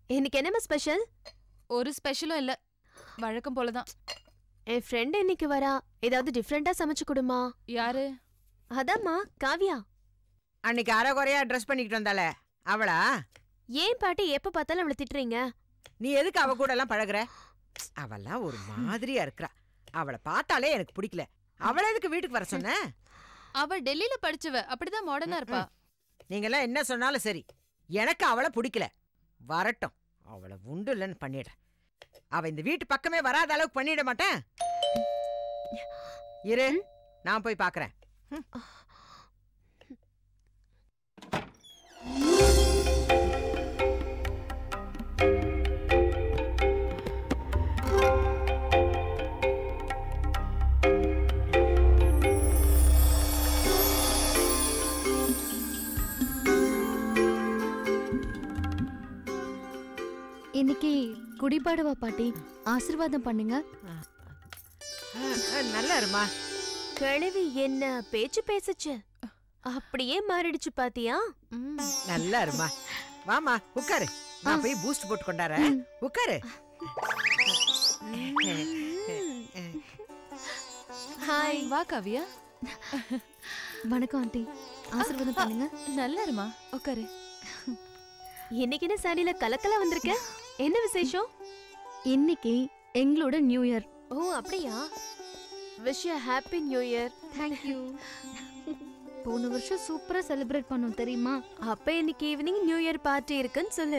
இன்னைக்கு என்னம்மா ஸ்பெஷல் ஒரு ஸ்பெஷலும் இல்ல வழக்கம் போலதான் என் ஃப்ரெண்ட் இன்னைக்கு வரா ஏதாவது டிஃப்ரெண்டா சமைச்சு கொடுமா யாரு அதாம்மா காவியா அன்னைக்கு அரைகுறையா ட்ரெஸ் பண்ணிக்கிட்டு வந்தாளே அவளா ஏன் பாட்டி எப்ப பார்த்தாலும் அவளை திட்டுறீங்க நீ எதுக்கு அவ கூட எல்லாம் பழகுற அவெல்லாம் ஒரு மாதிரியா இருக்கறா அவளை பார்த்தாலே எனக்கு பிடிக்கல அவளை எதுக்கு வீட்டுக்கு வர சொன்ன அவ டெல்லியில படிச்சவ அப்படிதான் மாடர்னா இருப்பா நீங்கெல்லாம் என்ன சொன்னாலும் சரி எனக்கு அவளை பிடிக்கல வரட்டும் அவளை உண்டு இல்லைன்னு பண்ணிடுறேன் அவ இந்த வீட்டு பக்கமே வராத அளவுக்கு பண்ணிட மாட்டேன் இரு நான் போய் பார்க்கறேன் இன்னைக்கு குடிபாடுவா பாட்டி ஆசீர்வாதம் பண்ணுங்க ஆ, ஆ, நல்லா இருமா கிழவி என்ன பேச்சு பேசுச்சு அப்படியே மாறிடுச்சு பாத்தியா ம். நல்லா இருமா வாமா உட்காரு நான் போய் பூஸ்ட் போட்டு கொண்டாரேன் ம். உட்காரு ஹாய் வா காவியா வணக்கம் ஆண்டி ஆசீர்வாதம் பண்ணுங்க நல்லா இருமா உட்காரு இன்னைக்கு என்ன சாரியில கலக்கலா வந்திருக்க என்ன விசேஷம் இன்னைக்கு எங்களோட நியூ இயர் ஓ அப்படியா wish you happy new year thank you போன வருஷம் சூப்பரா செலிப்ரேட் பண்ணோம் தெரியுமா அப்ப இன்னைக்கு ஈவினிங் நியூ இயர் பார்ட்டி இருக்குன்னு சொல்லு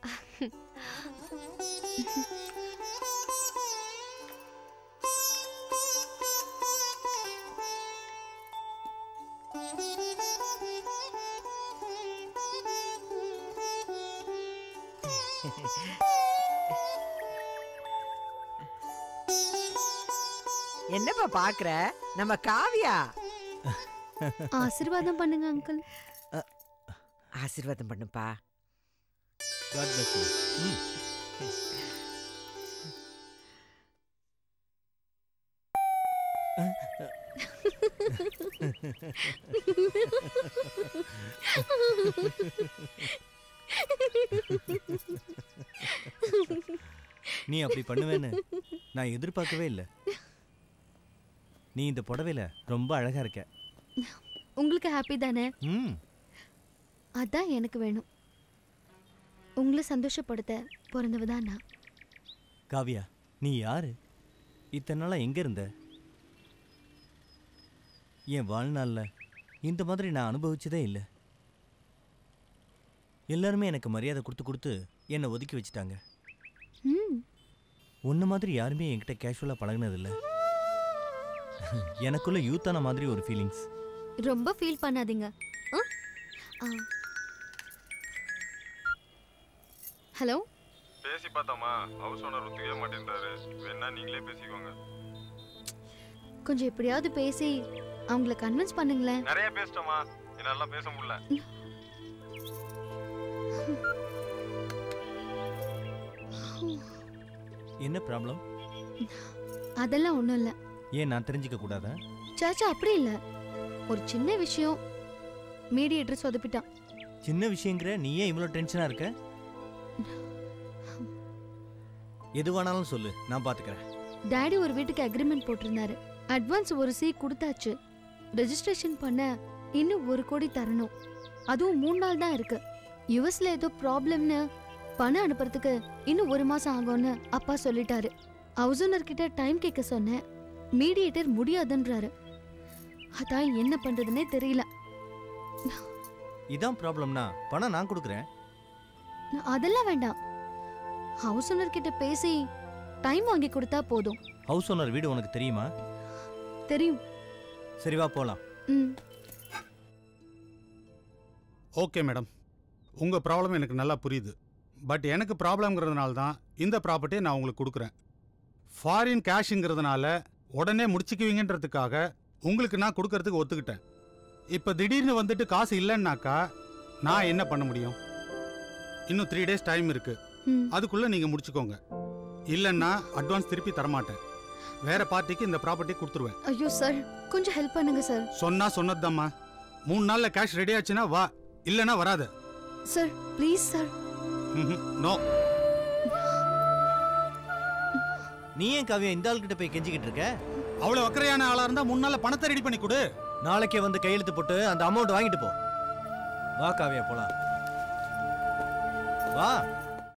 என்னப்பா பாக்குற நம்ம காவியா ஆசீர்வாதம் பண்ணுங்க அங்கிள் ஆசீர்வாதம் பண்ணுப்பா God bless you. ம். நீ அப்படி பண்ணுவேன்னு நான் எதிர்பார்க்கவே இல்லை நீ இந்த புடவையில ரொம்ப அழகா இருக்க உங்களுக்கு ஹாப்பி தானே ம் அதான் எனக்கு வேணும் உங்களை சந்தோஷப்படுத்த பிறந்தவ தான் நான் காவியா நீ யாரு இத்தனை நாளா எங்க இருந்த என் வாழ்நாள்ல இந்த மாதிரி நான் அனுபவிச்சதே இல்லை எல்லாருமே எனக்கு மரியாதை கொடுத்து கொடுத்து என்னை ஒதுக்கி வச்சுட்டாங்க ம் உன்ன மாதிரி யாருமே என்கிட்ட கேஷுவலாக பழகுனதில்ல எனக்குள்ள யூத்தான மாதிரி ஒரு ஃபீலிங்ஸ் ரொம்ப ஃபீல் பண்ணாதீங்க ஆ? ஆ. ஹலோ பேசி பார்த்தோமா ஹவுஸ் ஓனர் ஒத்துக்கவே மாட்டேன்றாரு வேணா நீங்களே பேசிக்கோங்க கொஞ்சம் எப்படியாவது பேசி அவங்கள கன்வின்ஸ் பண்ணுங்களேன் நிறைய பேசிட்டோமா என்னால பேச முடியல என்ன ப்ராப்ளம் அதெல்லாம் ஒன்றும் இல்லை ஏன் நான் தெரிஞ்சுக்க கூடாதா சாச்சா அப்படி இல்லை ஒரு சின்ன விஷயம் மீடியேட்டர் சொதப்பிட்டான் சின்ன விஷயங்கிற நீ ஏன் இவ்வளோ டென்ஷனாக இருக்க எதுவானாலும் சொல்லு நான் பார்த்துக்கிறேன் டாடி ஒரு வீட்டுக்கு அக்ரிமெண்ட் போட்டிருந்தாரு அட்வான்ஸ் ஒரு சி கொடுத்தாச்சு ரெஜிஸ்ட்ரேஷன் பண்ண இன்னும் ஒரு கோடி தரணும் அதுவும் மூணு நாள் தான் இருக்கு யுஎஸ்ல ஏதோ ப்ராப்ளம்னு பணம் அனுப்புறதுக்கு இன்னும் ஒரு மாசம் ஆகும்னு அப்பா சொல்லிட்டாரு ஹவுஸ் ஓனர் கிட்ட டைம் கேட்க சொன்னேன் மீடியேட்டர் முடியாதுன்றாரு அதான் என்ன பண்றதுன்னே தெரியல இதான் ப்ராப்ளம்னா பணம் நான் கொடுக்குறேன் அதெல்லாம் வேண்டாம் ஹவுஸ் ஓனர் கிட்ட பேசி டைம் வாங்கி கொடுத்தா போதும் ஹவுஸ் ஓனர் வீடு உனக்கு தெரியுமா தெரியும் சரி வா போகலாம் ம் ஓகே மேடம் உங்கள் ப்ராப்ளம் எனக்கு நல்லா புரியுது பட் எனக்கு ப்ராப்ளம்ங்கிறதுனால தான் இந்த ப்ராப்பர்ட்டியை நான் உங்களுக்கு கொடுக்குறேன் ஃபாரின் கேஷுங்கிறதுனால உடனே முடிச்சுக்குவீங்கன்றதுக்காக உங்களுக்கு நான் கொடுக்கறதுக்கு ஒத்துக்கிட்டேன் இப்போ திடீர்னு வந்துட்டு காசு இல்லைன்னாக்கா நான் என்ன பண்ண முடியும் இன்னும் த்ரீ டேஸ் டைம் இருக்கு ம் அதுக்குள்ளே நீங்கள் முடிச்சுக்கோங்க இல்லைன்னா அட்வான்ஸ் திருப்பி தரமாட்டேன் வேற பார்ட்டிக்கு இந்த ப்ராப்பர்ட்டி கொடுத்துருவேன் ஐயோ சார் கொஞ்சம் ஹெல்ப் பண்ணுங்க சார் சொன்னா சொன்னதுதாம்மா மூணு நாளில் கேஷ் ரெடி ஆச்சுன்னா வா இல்லைன்னா வராது சார் ப்ளீஸ் சார் நோ நீ ஏன் காவியா இந்த ஆள்கிட்ட போய் கெஞ்சிக்கிட்டு இருக்க அவ்வளவு அக்கறையான ஆளா இருந்தா முன்னால பணத்தை ரெடி பண்ணி கொடு நாளைக்கே வந்து கையெழுத்து போட்டு அந்த அமௌண்ட் வாங்கிட்டு போ வா காவியா போலாம் வா